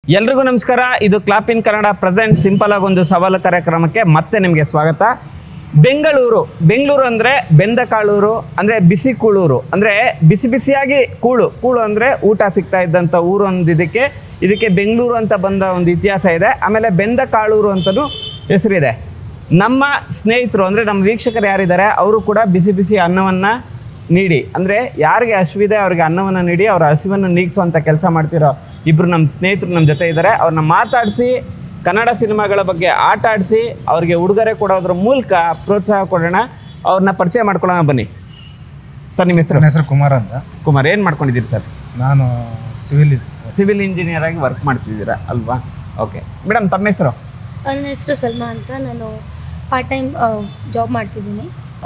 ಎಲ್ರಿಗೂ ನಮಸ್ಕಾರ ಇದು clap in Kannada present simple ಆಗಿ ಒಂದು ಸವಾಲು ಕಾರ್ಯಕ್ರಮಕ್ಕೆ ಮತ್ತೆ ನಿಮಗೆ ಸ್ವಾಗತ ಬೆಂಗಳೂರು ಬೆಂಗಳೂರು ಅಂದರೆ ಬೆಂದ ಕಾಳೂರು ಅಂದರೆ ಬಿಸಿ ಕೂಳೂರು ಅಂದರೆ ಬಿಸಿ ಬಿಸಿಯಾಗಿ ಕೂಳು ಕೂಳು ಅಂದರೆ ಊಟ ಸಿಗ್ತಾ ಇದ್ದಂಥ ಊರು ಒಂದು ಇದಕ್ಕೆ ಇದಕ್ಕೆ ಬೆಂಗಳೂರು ಅಂತ ಬಂದ ಒಂದು ಇತಿಹಾಸ ಇದೆ ಆಮೇಲೆ ಬೆಂದ ಕಾಳೂರು ಅಂತಲೂ ಹೆಸರಿದೆ ನಮ್ಮ ಸ್ನೇಹಿತರು ಅಂದರೆ ನಮ್ಮ ವೀಕ್ಷಕರು ಯಾರಿದ್ದಾರೆ ಅವರು ಕೂಡ ಬಿಸಿ ಬಿಸಿ ಅನ್ನವನ್ನು ನೀಡಿ ಅಂದರೆ ಯಾರಿಗೆ ಹಸಿವಿದೆ ಅವ್ರಿಗೆ ಅನ್ನವನ್ನು ನೀಡಿ ಅವರ ಹಸಿವನ್ನು ನೀಗಿಸುವಂಥ ಕೆಲಸ ಮಾಡ್ತಿರೋ ಇಬ್ಬರು ನಮ್ಮ ಸ್ನೇಹಿತರು ನಮ್ಮ ಜೊತೆ ಇದ್ದಾರೆ ಅವ್ರನ್ನ ಮಾತಾಡಿಸಿ ಕನ್ನಡ ಸಿನಿಮಾಗಳ ಬಗ್ಗೆ ಆಟ ಆಡಿಸಿ ಅವ್ರಿಗೆ ಉಡುಗೊರೆ ಕೊಡೋದ್ರ ಮೂಲಕ ಪ್ರೋತ್ಸಾಹ ಕೊಡೋಣ ಅವ್ರನ್ನ ಪರಿಚಯ ಮಾಡ್ಕೊಳ್ಳೋಣ ಬನ್ನಿ ಸರ್ ನಿಮ್ಮ ಹೆಸರು ನನ್ನ ಹೆಸರು ಕುಮಾರ್ ಅಂತ ಕುಮಾರ್ ಏನು ಮಾಡ್ಕೊಂಡಿದ್ದೀರಿ ಸರ್ ನಾನು ಸಿವಿಲ್ ಸಿವಿಲ್ ಇಂಜಿನಿಯರ್ ಆಗಿ ವರ್ಕ್ ಮಾಡ್ತಿದ್ದೀರಾ ಅಲ್ವಾ ಓಕೆ ಮೇಡಮ್ ತಮ್ಮ ಹೆಸರು ನನ್ನ ಹೆಸರು ಸಲ್ಮಾ ಅಂತ ನಾನು ಪಾರ್ಟ್ ಟೈಮ್ ಜಾಬ್ ಮಾಡ್ತಿದ್ದೀನಿ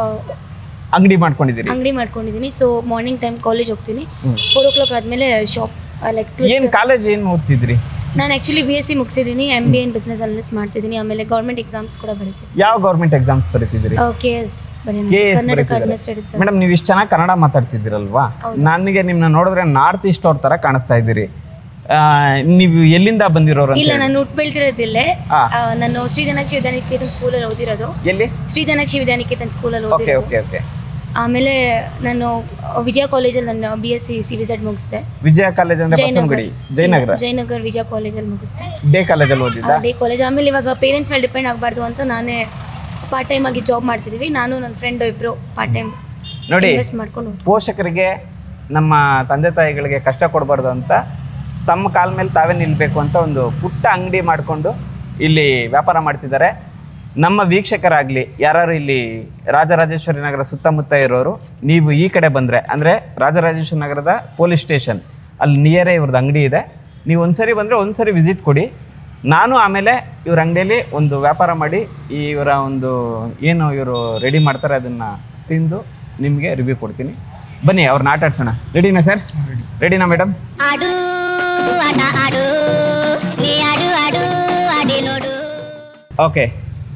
ಅಂಗಡಿ ಮಾಡ್ಕೊಂಡಿದ್ದೀರಿ ಅಂಗಡಿ ಮಾಡ್ಕೊಂಡಿದ್ದೀನಿ ಸೊ ಮಾರ್ನಿಂಗ್ ಟೈಮ್ ಕಾಲೇಜ್ ಹೋಗ್ತೀನಿ ಹ್ಮ್. ಫೋರ್ ಓ ಕ್ಲಾಕ್ ಆದಮೇಲೆ ಶಾಪ್ ಲೈಕ್ ಏನು ಟ್ವಿಸ್ಟ್ ಕಾಲೇಜ್ ಏನು ಓದ್ತಿದ್ರಿ ನಾನು ಆ್ಯಕ್ಚುಲಿ ಬಿ ಎಸ್ ಸಿ ಮುಗಿಸಿದ್ದೀನಿ M B N business analyst ಮಾಡ್ತಿದ್ದೀನಿ ಆಮೇಲೆ ಗೌರ್ಮೆಂಟ್ ಎಕ್ಸಾಮ್ಸ್ ಕೂಡ ಬರೀತೀನಿ ಯಾವ ಗೌರ್ಮೆಂಟ್ ಎಕ್ಸಾಮ್ಸ್ ಬರೀತಿದ್ದೀರಿ K S K S Karnataka administrative service madam ನೀವು ಇಷ್ಟು ಚೆನ್ನಾಗಿ ಕನ್ನಡ ಮಾತಾಡ್ತಿದ್ದೀರಲ್ವಾ ನನಗೆ ನಿಮ್ಮನ್ನ ನೋಡಿದ್ರೆ ನಾರ್ತ್ ಈಸ್ಟ್ ಅವ್ರ ಥರ ಕಾಣಿಸ್ತಾ ಇದ್ದೀರಿ ಆ, ನೀವು ಎಲ್ಲಿಂದ ಬಂದಿರೋರು ಅಂತ ಇಲ್ಲ ಹೇಳಿ? ನಾನು ಹುಟ್ಟು ಬೆಳ್ತಿರೋದಿಲ್ಲೇ ಹಾ. ಆ, ನಾನು ಶ್ರೀಧನಕ್ಷಿ ವಿದ್ಯಾನಿಕೇತನ್ ಸ್ಕೂಲಲ್ಲಿ ಓದಿರೋದು ಎಲ್ಲಿ ಶ್ರೀಧನಕ್ಷಿ ವಿದ್ಯಾನಿಕೇತನ್ ಸ್ಕೂಲಲ್ಲಿ ಓಕೆ ಓದಿರೋದು ಓಕೆ ಓಕೆ ಆಮೇಲೆ ನಾನು ವಿಜಯ ಕಾಲೇಜಲ್ಲಿ ನಾನು B S C C V set ಮುಗಿಸಿದೆ ವಿಜಯ ಕಾಲೇಜ್ ಅಂದ್ರೆ ಬಸವನಗುಡಿ ಜಯನಗರ ಜಯನಗರ್ ವಿಜಯ ಕಾಲೇಜಲ್ಲಿ ಮುಗಿಸಿದೆ ಡೇ ಕಾಲೇಜಲ್ಲಿ ಓದಿದ್ದ ಡೇ ಕಾಲೇಜ್ ಆಮೇಲೆ ಇವಾಗ ಪೇರೆಂಟ್ಸ್ ಮೇಲೆ ಡಿಪೆಂಡ್ ಆಗಬಾರ್ದು ಅಂತ ನಾನೇ ಪಾರ್ಟ್ ಟೈಮ್ ಆಗಿ ಜಾಬ್ ಮಾಡ್ತಿದ್ದೀವಿ ನಾನು ನನ್ನ ಫ್ರೆಂಡ್ ಇಬ್ರು ಪಾರ್ಟ್ ಟೈಮ್ ನೋಡಿ ಇನ್ವೆಸ್ಟ್ ಮಾಡ್ಕೊಂಡು ಹೋಗ್ತೀವಿ. ಪೋಷಕರಿಗೆ ನಮ್ಮ ತಂದೆ ತಾಯಿಗಳಿಗೆ ಕಷ್ಟ ಕೊಡಬಾರ್ದು ಅಂತ ತಮ್ಮ ಕಾಲ ಮೇಲೆ ತಾವೇ ನಿಲ್ಲಬೇಕು ಅಂತ ಒಂದು ಪುಟ್ಟ ಅಂಗಡಿ ಮಾಡಿಕೊಂಡು ಇಲ್ಲಿ ವ್ಯಾಪಾರ ಮಾಡ್ತಿದ್ದಾರೆ ನಮ್ಮ ವೀಕ್ಷಕರಾಗಲಿ ಯಾರು ಇಲ್ಲಿ ರಾಜರಾಜೇಶ್ವರಿ ನಗರ ಸುತ್ತಮುತ್ತ ಇರೋರು ನೀವು ಈ ಕಡೆ ಬಂದರೆ ಅಂದರೆ ರಾಜರಾಜೇಶ್ವರಿ ನಗರದ ಪೊಲೀಸ್ ಸ್ಟೇಷನ್ ಅಲ್ಲಿ ನಿಯರೇ ಇವ್ರದ್ದು ಅಂಗಡಿ ಇದೆ ನೀವು ಒಂದ್ಸರಿ ಬಂದರೆ ಒಂದ್ಸರಿ ವಿಸಿಟ್ ಕೊಡಿ ನಾನು ಆಮೇಲೆ ಇವ್ರ ಅಂಗಡಿಯಲ್ಲಿ ಒಂದು ವ್ಯಾಪಾರ ಮಾಡಿ ಈ ಇವರ ಒಂದು ಏನು ಇವರು ರೆಡಿ ಮಾಡ್ತಾರೆ ಅದನ್ನು ತಿಂದು ನಿಮಗೆ ರಿವ್ಯೂ ಕೊಡ್ತೀನಿ ಬನ್ನಿ ಅವ್ರನ್ನ ಆಟ ಆಡ್ಸೋಣ ರೆಡಿನಾ ಸರ್ ರೆಡಿನಾ ಮೇಡಮ್ ಆಡು ಆಟ ಆಡು ನೀ ಆಡು ಆಡು ಆಡಿ ನೋಡು ಓಕೆ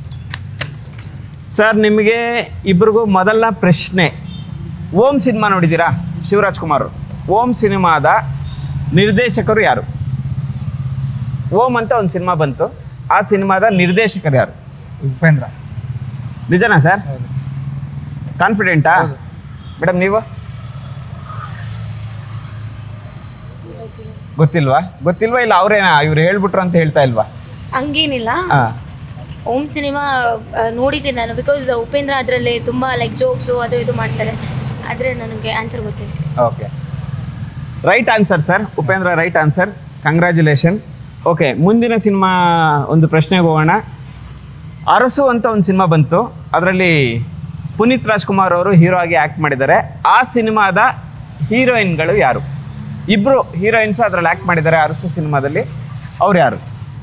ಸರ್ ನಿಮಗೆ ಇಬ್ರಿಗೂ ಮೊದಲ ಪ್ರಶ್ನೆ ಓಂ ಸಿನಿಮಾ ನೋಡಿದ್ದೀರಾ ಶಿವರಾಜ್ ಕುಮಾರ್ ಓಂ ಸಿನಿಮಾದ ನಿರ್ದೇಶಕರು ಯಾರು ಓಂ ಅಂತ ಒಂದು ಸಿನಿಮಾ ಬಂತು ಆ ಸಿನಿಮಾದ ನಿರ್ದೇಶಕರು ಯಾರು ಉಪೇಂದ್ರ ನಿಜನಾ ಸರ್ ಹೌದು ಕಾನ್ಫಿಡೆಂಟಾ ಮೇಡಮ್ ನೀವು ಗೊತ್ತಿಲ್ವಾ ಗೊತ್ತಿಲ್ವಾ ಇಲ್ಲ ಅವರೇನಾ ಇವ್ರು ಹೇಳ್ಬಿಟ್ರು ಅಂತ ಹೇಳ್ತಾ ಇಲ್ವಾ ಹಂಗೇನಿಲ್ಲ ಹಾಂ ಓಮ್ ಸಿನಿಮಾ ನೋಡಿದ್ದೀನಿ ನಾನು ಬಿಕಾಸ್ ಉಪೇಂದ್ರ ಅದರಲ್ಲಿ ತುಂಬ ಲೈಕ್ ಜೋಕ್ಸು ಅದು ಇದು ಮಾಡ್ತಾರೆ ಆದರೆ ನನಗೆ ಆನ್ಸರ್ ಗೊತ್ತಿಲ್ಲ okay right answer sir Upendra right answer congratulation okay ಮುಂದಿನ ಸಿನಿಮಾ ಒಂದು ಪ್ರಶ್ನೆಗೆ ಹೋಗೋಣ ಅರಸು ಅಂತ ಒಂದು ಸಿನಿಮಾ ಬಂತು ಅದರಲ್ಲಿ ಪುನೀತ್ ರಾಜ್ಕುಮಾರ್ ಅವರು ಹೀರೋ ಆಗಿ ಆ್ಯಕ್ಟ್ ಮಾಡಿದ್ದಾರೆ ಆ ಸಿನಿಮಾದ ಹೀರೋಯಿನ್ಗಳು ಯಾರು ಇಬ್ಬರು ಹೀರೋಯಿನ್ಸ್ ಅದರಲ್ಲಿ ಆ್ಯಕ್ಟ್ ಮಾಡಿದ್ದಾರೆ ಅರಸು ಸಿನಿಮಾದಲ್ಲಿ ಅವ್ರು ಯಾರು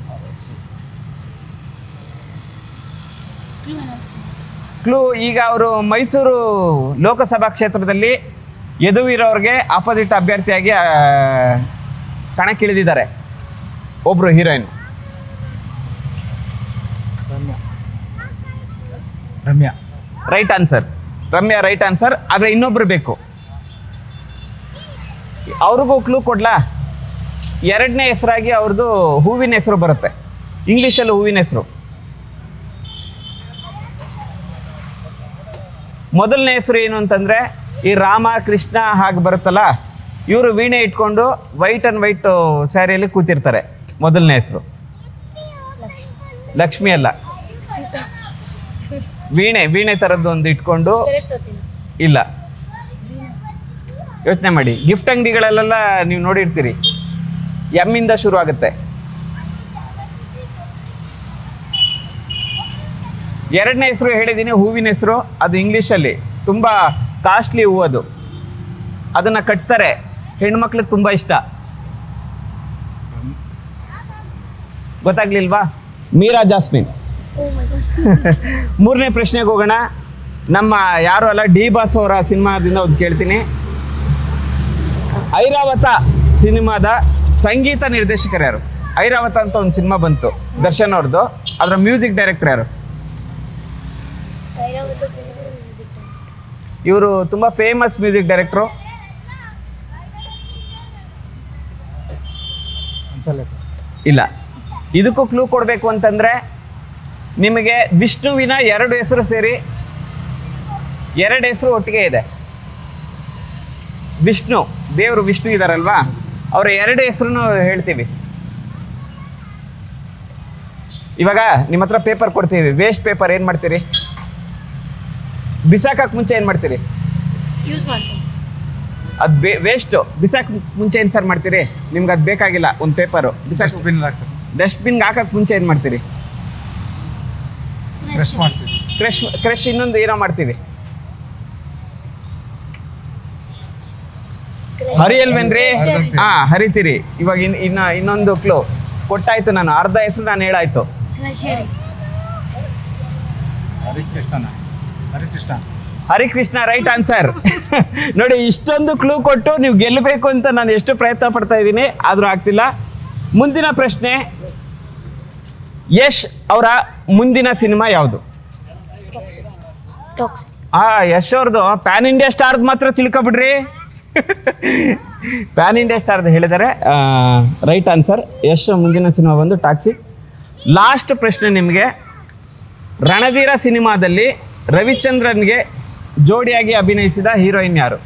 ಕ್ಲೂ ಈಗ ಅವರು ಮೈಸೂರು ಲೋಕಸಭಾ ಕ್ಷೇತ್ರದಲ್ಲಿ ಯದುವೀರವ್ರಿಗೆ ಆಪೋಸಿಟ್ ಅಭ್ಯರ್ಥಿಯಾಗಿ ಆ, ಕಣಕ್ಕಿಳಿದಿದ್ದಾರೆ ಒಬ್ಬರು heroine Ramya Ramya right answer Ramya right answer ಆದರೆ ಇನ್ನೊಬ್ರು ಬೇಕು ಅವ್ರಿಗೂ ಕ್ಲೂ ಕೊಡ್ಲಾ ಎರಡನೇ ಹೆಸರಾಗಿ ಅವ್ರದ್ದು ಹೂವಿನ ಹೆಸರು ಬರುತ್ತೆ ಇಂಗ್ಲೀಷಲ್ಲಿ ಹೂವಿನ ಹೆಸರು ಮೊದಲನೇ ಹೆಸರು ಏನು ಅಂತಂದರೆ ಈ ರಾಮ ಕೃಷ್ಣ ಹಾಗೆ ಬರುತ್ತಲ್ಲ ಇವರು ವೀಣೆ ಇಟ್ಕೊಂಡು ವೈಟ್ ಆ್ಯಂಡ್ ವೈಟ್ ಸ್ಯಾರಿಯಲ್ಲಿ ಕೂತಿರ್ತಾರೆ ಮೊದಲನೇ ಹೆಸರು ಲಕ್ಷ್ಮಿ ಅಲ್ಲ ಸೀತಾ ವೀಣೆ ವೀಣೆ ಥರದ್ದು ಒಂದು ಇಟ್ಕೊಂಡು ಸರಸ್ವತಿನ ಇಲ್ಲ ಯೋಚನೆ ಮಾಡಿ ಗಿಫ್ಟ್ ಅಂಗಡಿಗಳಲ್ಲೆಲ್ಲ ನೀವು ನೋಡಿರ್ತೀರಿ ಎಮ್ಮಿಂದ ಶುರು ಆಗುತ್ತೆ ಎರಡನೇ ಹೆಸರು ಹೇಳಿದ್ದೀನಿ ಹೂವಿನ ಹೆಸರು ಅದು ಇಂಗ್ಲೀಷಲ್ಲಿ ತುಂಬ ಕಾಸ್ಟ್ಲಿ ಹೂ ಅದು ಅದನ್ನು ಕಟ್ತಾರೆ ಹೆಣ್ಮಕ್ಳಿಗೆ ತುಂಬ ಇಷ್ಟ ಗೊತ್ತಾಗ್ಲಿಲ್ವಾ ಮೀರಾ ಜಾಸ್ಮಿನ್ ಮೂರನೇ ಪ್ರಶ್ನೆಗೆ ಹೋಗೋಣ ನಮ್ಮ ಯಾರು ಅಲ್ಲ ಡಿ ಬಾಸ್ ಅವರ ಸಿನಿಮಾದಿಂದ ಒಂದು ಕೇಳ್ತೀನಿ ಐರಾವತ ಸಿನಿಮಾದ ಸಂಗೀತ ನಿರ್ದೇಶಕರು ಯಾರು ಐರಾವತ ಅಂತ ಒಂದು ಸಿನಿಮಾ ಬಂತು ದರ್ಶನ್ ಅವ್ರದ್ದು ಅದರ ಮ್ಯೂಸಿಕ್ ಡೈರೆಕ್ಟರ್ ಯಾರು ಇವರು ತುಂಬ ಫೇಮಸ್ ಮ್ಯೂಸಿಕ್ ಡೈರೆಕ್ಟ್ರು ಅನ್ಸಲ್ಲ ಇಲ್ಲ ಇದಕ್ಕೂ ಕ್ಲೂ ಕೊಡಬೇಕು ಅಂತಂದರೆ ನಿಮಗೆ ವಿಷ್ಣುವಿನ ಎರಡು ಹೆಸರು ಸೇರಿ ಎರಡು ಹೆಸರು ಒಟ್ಟಿಗೆ ಇದೆ ವಿಷ್ಣು ದೇವರು ವಿಷ್ಣು ಇದಾರಲ್ವಾ ಅವರ ಎರಡು ಹೆಸರು ಹೇಳ್ತೀವಿ ಇವಾಗ ನಿಮ್ಮ ಹತ್ರ ಪೇಪರ್ ಕೊಡ್ತೀವಿ ವೇಸ್ಟ್ ಪೇಪರ್ ಏನು ಮಾಡ್ತೀರಿ ಬಿಸಾಕಕ್ಕೆ ಮುಂಚೆ ಏನು ಮಾಡ್ತೀರಿ ಯೂಸ್ ಮಾಡ್ತೀನಿ ಅದು ಬೇ ವೇಸ್ಟು ಬಿಸಾಕ್ ಮುಂಚೆ ಏನು ಸರ್ ಮಾಡ್ತೀರಿ ನಿಮ್ಗೆ ಅದು ಬೇಕಾಗಿಲ್ಲ ಒಂದು ಪೇಪರು ಬಿಸಾಕ್ ಡಸ್ಟ್ಬಿನ್ ಹಾಕ್ತಾರೆ ಡಸ್ಟ್ಬಿನ್ಗೆ ಹಾಕಕ್ಕೆ ಮುಂಚೆ ಏನು ಮಾಡ್ತೀರಿ ಬ್ರಷ್ ಮಾಡ್ತೀವಿ ಕ್ರಶ್ ಕ್ರಶ್ ಇನ್ನೊಂದು ಏನೋ ಮಾಡ್ತೀವಿ ಹರಿಯಲ್ವೇನ್ರಿ ಹರಿದಂತೆ. ಹಾ ಹರಿತೀರಿ ಇವಾಗ ಇನ್ ಇನ್ನ ಇನ್ನೊಂದು ಕ್ಲೋ ಕೊಟ್ಟಾಯ್ತು ನಾನು ಅರ್ಧ ಹೆಸರು ನಾನು ಹೇಳಾಯ್ತು ಕ್ರಷರಿ ಹರಿಕೃಷ್ಣನ ಹರಿಕೃಷ್ಣ ಹರಿಕೃಷ್ಣ ರೈಟ್ ಆನ್ಸರ್ ನೋಡಿ ಇಷ್ಟೊಂದು ಕ್ಲೂ ಕೊಟ್ಟು ನೀವು ಗೆಲ್ಲಬೇಕು ಅಂತ ನಾನು ಎಷ್ಟು ಪ್ರಯತ್ನ ಪಡ್ತಾ ಇದ್ದೀನಿ ಆದರೂ ಆಗ್ತಿಲ್ಲ ಮುಂದಿನ ಪ್ರಶ್ನೆ ಯಶ್ ಅವರ ಮುಂದಿನ ಸಿನಿಮಾ ಯಾವುದು ಟಾಕ್ಸಿಕ್ ಟಾಕ್ಸಿಕ್ ಆ ಯಶ್ ಅವ್ರದ್ದು ಪ್ಯಾನ್ ಇಂಡಿಯಾ ಸ್ಟಾರ್ದು ಮಾತ್ರ ತಿಳ್ಕೊಬಿಡ್ರಿ ಪ್ಯಾನ್ ಇಂಡಿಯಾ ಸ್ಟಾರ್ದು ಹೇಳಿದ್ದಾರೆ ರೈಟ್ ಆನ್ಸರ್ ಯಶ್ ಮುಂದಿನ ಸಿನಿಮಾ ಬಂದು ಟಾಕ್ಸಿಕ್ ಲಾಸ್ಟ್ ಪ್ರಶ್ನೆ ನಿಮಗೆ ರಣಧೀರ ಸಿನಿಮಾದಲ್ಲಿ ರವಿಚಂದ್ರನ್ಗೆ ಜೋಡಿಯಾಗಿ ಅಭಿನಯಿಸಿದ ಹೀರೋಯಿನ್ ಯಾರು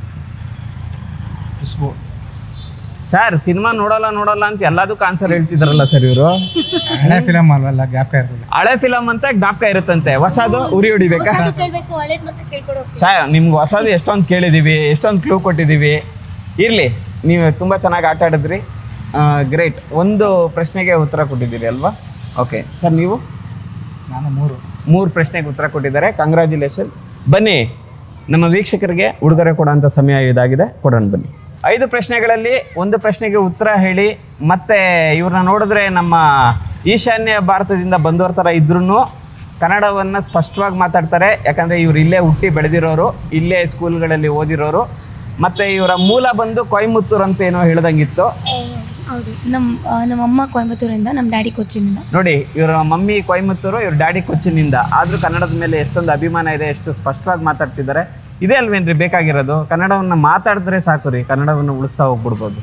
ಖುಷ್ಬು ಸರ್ ಸಿನಿಮಾ ನೋಡಲ್ಲ ನೋಡಲ್ಲ ಅಂತ ಎಲ್ಲದಕ್ಕೂ ಆನ್ಸರ್ ಹೇಳ್ತಿದಾರಲ್ಲ ಸರ್ ಇವರು ಹಳೆ ಫಿಲಮ್ ಅಲ್ವಲ್ಲ ಜ್ಞಾಪಕ ಇರ್ತದೆ ಹಳೆ ಫಿಲಮ್ ಅಂತ ಜ್ಞಾಪಕ ಇರುತ್ತಂತೆ ಹೊಸದು ಉರಿ ಹೊಡಿಬೇಕಾ ಕೇಳಬೇಕು ಹಳೇದು ಮತ್ತೆ ಕೇಳ್ಕೊಡೋ ಸರ್ ನಿಮ್ಗೆ ಹೊಸದು ಎಷ್ಟೊಂದು ಕೇಳಿದ್ದೀವಿ ಎಷ್ಟೊಂದು ಕ್ಲೂ ಕೊಟ್ಟಿದ್ದೀವಿ ಇರಲಿ ನೀವು ತುಂಬ ಚೆನ್ನಾಗಿ ಆಟ ಆಡಿದ್ರಿ ಗ್ರೇಟ್ ಒಂದು ಪ್ರಶ್ನೆಗೆ ಉತ್ತರ ಕೊಟ್ಟಿದ್ದೀರಿ ಅಲ್ವಾ ಓಕೆ ಸರ್ ನೀವು ನಾನು ಮೂರು ಮೂರು ಪ್ರಶ್ನೆಗೆ ಉತ್ತರ ಕೊಟ್ಟಿದ್ದಾರೆ ಕಂಗ್ರ್ಯಾಚುಲೇಷನ್ ಬನ್ನಿ ನಮ್ಮ ವೀಕ್ಷಕರಿಗೆ ಉಡುಗೊರೆ ಕೊಡೋಂಥ ಸಮಯ ಇದಾಗಿದೆ ಕೊಡೋಣ ಬನ್ನಿ ಐದು ಪ್ರಶ್ನೆಗಳಲ್ಲಿ ಒಂದು ಪ್ರಶ್ನೆಗೆ ಉತ್ತರ ಹೇಳಿ ಮತ್ತೆ ಇವ್ರನ್ನ ನೋಡಿದ್ರೆ ನಮ್ಮ ಈಶಾನ್ಯ ಭಾರತದಿಂದ ಬಂದವ್ರ ಥರ ಇದ್ರೂ ಕನ್ನಡವನ್ನು ಸ್ಪಷ್ಟವಾಗಿ ಮಾತಾಡ್ತಾರೆ ಯಾಕಂದರೆ ಇವ್ರು ಇಲ್ಲೇ ಹುಟ್ಟಿ ಬೆಳೆದಿರೋರು ಇಲ್ಲೇ ಸ್ಕೂಲ್ಗಳಲ್ಲಿ ಓದಿರೋರು ಮತ್ತು ಇವರ ಮೂಲ ಬಂದು ಕೊಯಮತ್ತೂರು ಅಂತ ಏನೋ ಹೇಳ್ದಂಗಿತ್ತು ಹೌದು ನಮ್ಮ ಆ, ನಮ್ಮ ಅಮ್ಮ ಕೊಯಂಬತ್ತೂರಿಂದ ನಮ್ಮ ಡ್ಯಾಡಿ ಕೊಚ್ಚಿನಿಂದ ನೋಡಿ ಇವರ ಮಮ್ಮಿ ಕೊಯಮತ್ತೂರು ಇವ್ರ ಡ್ಯಾಡಿ ಕೊಚ್ಚಿನಿಂದ ಆದರೂ ಕನ್ನಡದ ಮೇಲೆ ಎಷ್ಟೊಂದು ಅಭಿಮಾನ ಇದೆ ಎಷ್ಟು ಸ್ಪಷ್ಟವಾಗಿ ಮಾತಾಡ್ತಿದ್ದಾರೆ ಇದೇ ಅಲ್ವೇನ್ರಿ ಬೇಕಾಗಿರೋದು ಕನ್ನಡವನ್ನು ಮಾತಾಡಿದ್ರೆ ಸಾಕು ರೀ ಕನ್ನಡವನ್ನು ಉಳಿಸ್ತಾ ಹೋಗ್ಬಿಡ್ಬೋದು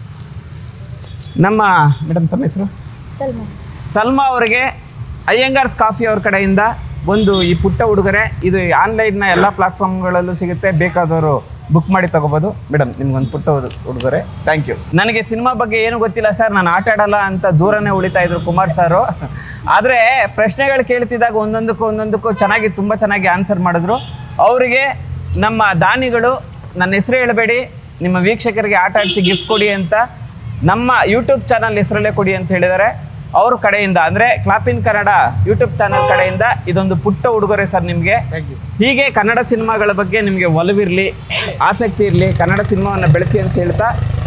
ನಮ್ಮ ಮೇಡಮ್ ತಮ್ಮ ಹೆಸರು ಸಲ್ಮಾನ್ ಸಲ್ಮಾ ಅವರಿಗೆ ಅಯ್ಯಂಗಾರ್ಸ್ ಕಾಫಿ ಅವ್ರ ಕಡೆಯಿಂದ ಒಂದು ಈ ಪುಟ್ಟ ಉಡುಗೊರೆ ಇದು ಆನ್ಲೈನ್ನ ಎಲ್ಲ ಪ್ಲಾಟ್ಫಾರ್ಮ್ಗಳಲ್ಲೂ ಸಿಗುತ್ತೆ ಬೇಕಾದವರು ಬುಕ್ ಮಾಡಿ ತಗೋಬೋದು ಮೇಡಮ್ ನಿಮ್ಗೊಂದು ಪುಟ್ಟ ಉಡು- ಉಡುಗೊರೆ ಥ್ಯಾಂಕ್ ಯು ನನಗೆ ಸಿನಿಮಾ ಬಗ್ಗೆ ಏನು ಗೊತ್ತಿಲ್ಲ ಸರ್ ನಾನು ಆಟ ಆಡಲ್ಲ ಅಂತ ದೂರನೇ ಉಳಿತಾ ಇದ್ರು ಕುಮಾರ್ ಸಾರು ಆದರೆ ಪ್ರಶ್ನೆಗಳು ಕೇಳ್ತಿದ್ದಾಗ ಒಂದೊಂದಕ್ಕೂ ಒಂದೊಂದಕ್ಕೂ ಚೆನ್ನಾಗಿ ತುಂಬ ಚೆನ್ನಾಗಿ ಆನ್ಸರ್ ಮಾಡಿದ್ರು ಅವರಿಗೆ ನಮ್ಮ ದಾನಿಗಳು ನನ್ನ ಹೆಸರು ಹೇಳಬೇಡಿ ನಿಮ್ಮ ವೀಕ್ಷಕರಿಗೆ ಆಟ ಆಡಿಸಿ ಗಿಫ್ಟ್ ಕೊಡಿ ಅಂತ ನಮ್ಮ ಯೂಟ್ಯೂಬ್ ಚಾನಲ್ ಹೆಸರಲ್ಲೇ ಕೊಡಿ ಅಂತ ಹೇಳಿದ್ದಾರೆ ಅವ್ರ ಕಡೆಯಿಂದ ಅಂದರೆ clap in Kannada YouTube channel ಕಡೆಯಿಂದ ಇದೊಂದು ಪುಟ್ಟ ಉಡುಗೊರೆ ಸರ್ ನಿಮಗೆ ಥ್ಯಾಂಕ್ ಯು ಹೀಗೆ ಕನ್ನಡ ಸಿನಿಮಾಗಳ ಬಗ್ಗೆ ನಿಮಗೆ ಒಲವಿರಲಿ ಆಸಕ್ತಿ ಇರಲಿ ಕನ್ನಡ ಸಿನಿಮಾವನ್ನು ಬೆಳೆಸಿ ಅಂತ ಹೇಳ್ತಾ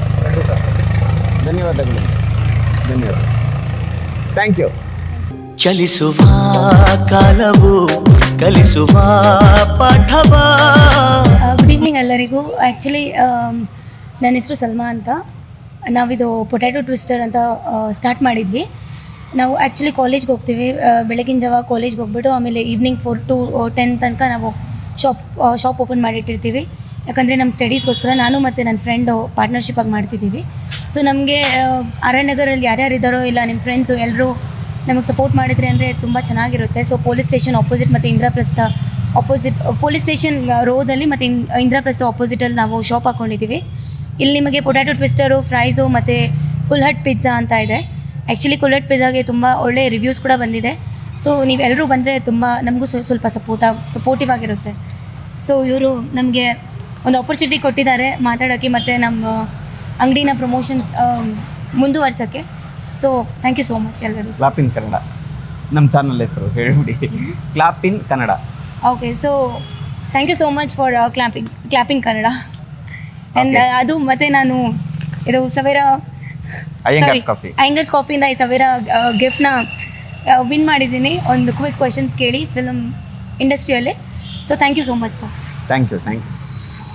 ಧನ್ಯವಾದಗಳು ಧನ್ಯವಾದ ಥ್ಯಾಂಕ್ ಯು ಚಲಿಸುವ ಕಾಲವು ಕಲಿಸುವ ಪಾಠವ ಗುಡ್ ಈವ್ನಿಂಗ್ ಎಲ್ಲರಿಗೂ ಆ್ಯಕ್ಚುಲಿ ನನ್ನ ಹೆಸರು ಸಲ್ಮಾ ಅಂತ ನಾವಿದು ಪೊಟ್ಯಾಟೊ ಟ್ವಿಸ್ಟರ್ ಅಂತ ಸ್ಟಾರ್ಟ್ ಮಾಡಿದ್ವಿ ನಾವು ಆ್ಯಕ್ಚುಲಿ ಕಾಲೇಜ್ಗೆ ಹೋಗ್ತೀವಿ ಆ, ಬೆಳಗಿನ ಜಾವ ಕಾಲೇಜ್ಗೆ ಹೋಗ್ಬಿಟ್ಟು ಆಮೇಲೆ ಈವ್ನಿಂಗ್ ಫೋರ್ ಟು ಟೆನ್ ತನಕ ನಾವು ಶಾಪ್ ಶಾಪ್ ಓಪನ್ ಮಾಡಿಟ್ಟಿರ್ತೀವಿ ಯಾಕಂದರೆ ನಮ್ಮ ಸ್ಟಡೀಸ್ಗೋಸ್ಕರ ನಾನು ಮತ್ತು ನನ್ನ ಫ್ರೆಂಡು ಪಾರ್ಟ್ನರ್ಶಿಪಾಗಿ ಮಾಡ್ತಿದ್ದೀವಿ ಸೊ ನಮಗೆ ಆರ್ ಎನ್ ನಗರಲ್ಲಿ ಯಾರ್ಯಾರು ಇದ್ದಾರೋ ಇಲ್ಲ ನಿಮ್ಮ ಫ್ರೆಂಡ್ಸು ಎಲ್ಲರೂ ನಮಗೆ ಸಪೋರ್ಟ್ ಮಾಡಿದ್ರಿ ಅಂದರೆ ತುಂಬ ಚೆನ್ನಾಗಿರುತ್ತೆ ಸೊ ಪೊಲೀಸ್ ಸ್ಟೇಷನ್ ಆಪೋಸಿಟ್ ಮತ್ತು ಇಂದ್ರಪ್ರಸ್ಥ ಆಪೋಸಿಟ್ ಪೊಲೀಸ್ ಸ್ಟೇಷನ್ ರೋದಲ್ಲಿ ಮತ್ತು ಇನ್ ಇಂದ್ರಪ್ರಸ್ಥ ಆಪೋಸಿಟಲ್ಲಿ ನಾವು ಶಾಪ್ ಹಾಕ್ಕೊಂಡಿದ್ದೀವಿ ಇಲ್ಲಿ ನಿಮಗೆ ಪೊಟ್ಯಾಟೊ ಟ್ವಿಸ್ಟರು ಫ್ರೈಸು ಮತ್ತು ಕುಲ್ಹಟ್ ಪಿಜ್ಜಾ ಅಂತ ಇದೆ ಆ್ಯಕ್ಚುಲಿ ಕುಲ್ಹಟ್ ಪಿಜ್ಜಾಗೆ ತುಂಬ ಒಳ್ಳೆ ರಿವ್ಯೂಸ್ ಕೂಡ ಬಂದಿದೆ ಸೊ ನೀವೆಲ್ಲರೂ ಬಂದರೆ ತುಂಬ ನಮಗೂ ಸ್ವಲ್ಪ ಸಪೋರ್ಟ್ ಸಪೋರ್ಟಿವ್ ಆಗಿರುತ್ತೆ ಸೊ ಇವರು ನಮಗೆ ಒಂದು ಆಪರ್ಚುನಿಟಿ ಕೊಟ್ಟಿದ್ದಾರೆ ಮಾತಾಡೋಕ್ಕೆ ಮತ್ತು ನಮ್ಮ ಅಂಗಡಿನ ಪ್ರಮೋಷನ್ಸ್ ಮುಂದುವರ್ಸೋಕ್ಕೆ so thank you so much ಎಲ್ಲರಿಗೂ ಕ್ಲಾಪ್ ಇನ್ ಕನ್ನಡ ನಮ್ಮ ಚಾನಲ್ ಹೆಸರು ಹೇಳ್ಬಿಡಿ clap in Kannada okay so thank you so much for clapping clapping Kannada and Okay. ಅದು ಮತ್ತು ನಾನು ಇದು ಸವೇರ ಅಯ್ಯಂಗಾರ್ಸ್ ಕಾಫಿ ಅಯ್ಯಂಗರ್ಸ್ ಕಾಫಿಯಿಂದ ಈ ಸವೇರ ಗಿಫ್ಟ್ನ ವಿನ್ ಮಾಡಿದ್ದೀನಿ ಒಂದು ಕ್ವಿಸ್ ಕ್ವೆಶನ್ಸ್ ಕೇಳಿ ಫಿಲಮ್ ಇಂಡಸ್ಟ್ರಿಯಲ್ಲಿ so thank you so much sir thank you thank you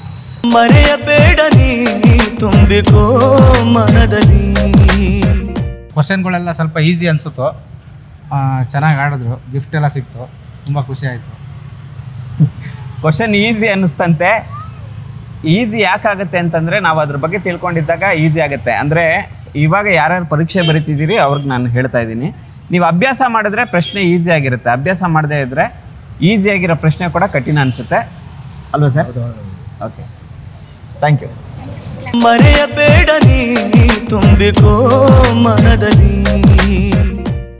ಮರೆಯಬೇಡ ನೀ ತುಂಬಿಕೋ ಮನದಲ್ಲಿ ಕ್ವಶನ್ಗಳೆಲ್ಲ ಸ್ವಲ್ಪ ಈಸಿ ಅನಿಸುತ್ತೋ ಚೆನ್ನಾಗಿ ಆಡಿದ್ರು ಗಿಫ್ಟ್ ಎಲ್ಲ ಸಿಕ್ತು ತುಂಬ ಖುಷಿ ಆಯಿತು ಕ್ವಶನ್ ಈಸಿ ಅನ್ನಿಸ್ತಂತೆ ಈಸಿ ಯಾಕಾಗುತ್ತೆ ಅಂತಂದರೆ ನಾವು ಅದ್ರ ಬಗ್ಗೆ ತಿಳ್ಕೊಂಡಿದ್ದಾಗ ಈಸಿ ಆಗುತ್ತೆ ಅಂದರೆ ಇವಾಗ ಯಾರ್ಯಾರು ಪರೀಕ್ಷೆ ಬರಿತಿದ್ದೀರಿ ಅವ್ರಿಗೆ ನಾನು ಹೇಳ್ತಾ ಇದ್ದೀನಿ ನೀವು ಅಭ್ಯಾಸ ಮಾಡಿದ್ರೆ ಪ್ರಶ್ನೆ ಈಸಿ ಆಗಿರುತ್ತೆ ಅಭ್ಯಾಸ ಮಾಡದೇ ಇದ್ದರೆ ಈಸಿಯಾಗಿರೋ ಪ್ರಶ್ನೆ ಕೂಡ ಕಠಿಣ ಅನಿಸುತ್ತೆ ಅಲ್ವಾ ಸರ್ ಓಕೆ ಥ್ಯಾಂಕ್ ಯು ಮರೆಯಬೇಡ ನೀ ತುಂಬಿಕೋ ಮನದಲ್ಲಿ